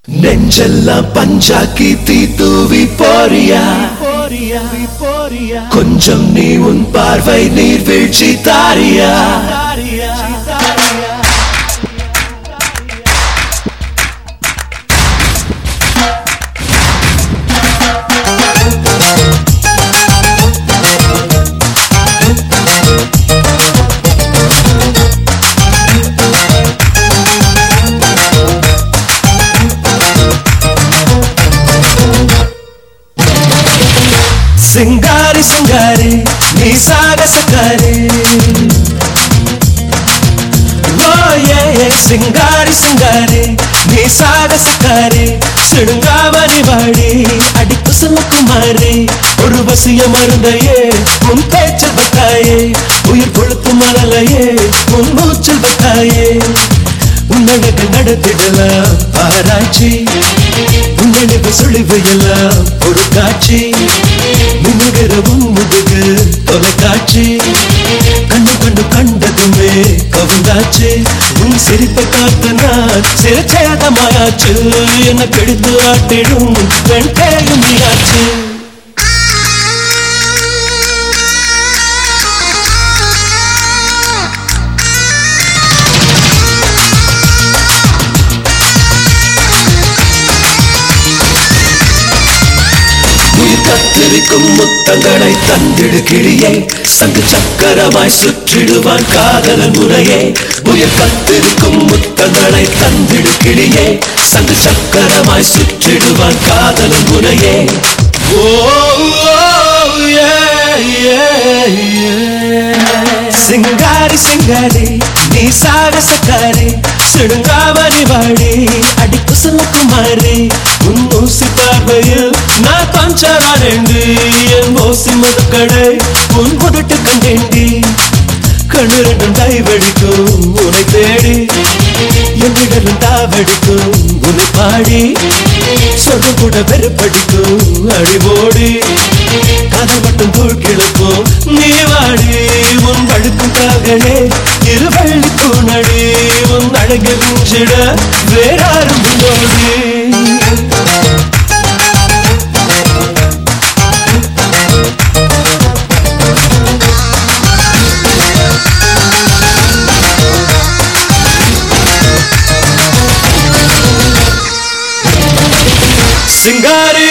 நெஞ்செல்லாம் பஞ்சாக்கி தீ தூவி போறியா கொஞ்சம் நீ உன் பார்வை நீர் வீழ்ச்சி தாரியா சிங்காரி சிங்காரி நீ சாகசக்காரி ஓயே சிங்காரி சிங்காரி நீ சாகசக்காரி சிடுங்காமணி வாடி அடிப்பு குமாரி ஒரு வசிய மருந்தையே உன் பேச்சு பத்தாயே உயிர் கொழுத்து மணலையே உன் மூச்சு பத்தாயே உன்னழகு நடத்திடலாம் ஆராய்ச்சி உன்னழகு சுழிவு எல்லாம் ஒரு காட்சி மின்னுகிற முதுகு தொலைக்காட்சி கண்ணு கண்டு கண்டதுமே கவுந்தாச்சு உன் சிரிப்பை காத்து நான் சிறச்சேதமாயாச்சு என்ன கெடுத்து ஆட்டிடும் பெண் பேரும் நீயாச்சு உயிர் கத்திருக்கும் முத்தங்களை தந்திடு கிளியே சங்கு சக்கரமாய் சுற்றிடுவான் காதலன் முறையே உயிர் கத்திருக்கும் முத்தங்களை தந்திடு கிளியே சங்கு சக்கரமாய் சுற்றிடுவான் காதலன் முறையே ஓ சிங்காரி சிங்காரி நீ சாகசக்காரி சிடுங்காமணி வாடி அடி குசல குமாரி உன் ஊசி பார்வையில் நான் பஞ்சரானேண்டி என் ஊசி மதுக்கடை உன் முதட்டு கண்டேண்டி கண்ணு ரெண்டும் டைவடிக்கும் உன்னை தேடி என் விடலும் தாவடிக்கும் உன்னை பாடி சொல்ல கூட வெறுப்படிக்கும் அடிபோடி கதை மட்டும் தூள் கிழக்கும் நீ வாடி உன் படுக்கும் கால்களே இருவள்ளி தூணடி உன் அழகு மிஞ்சிட வேறாரும் உன்னோடி சிங்காரி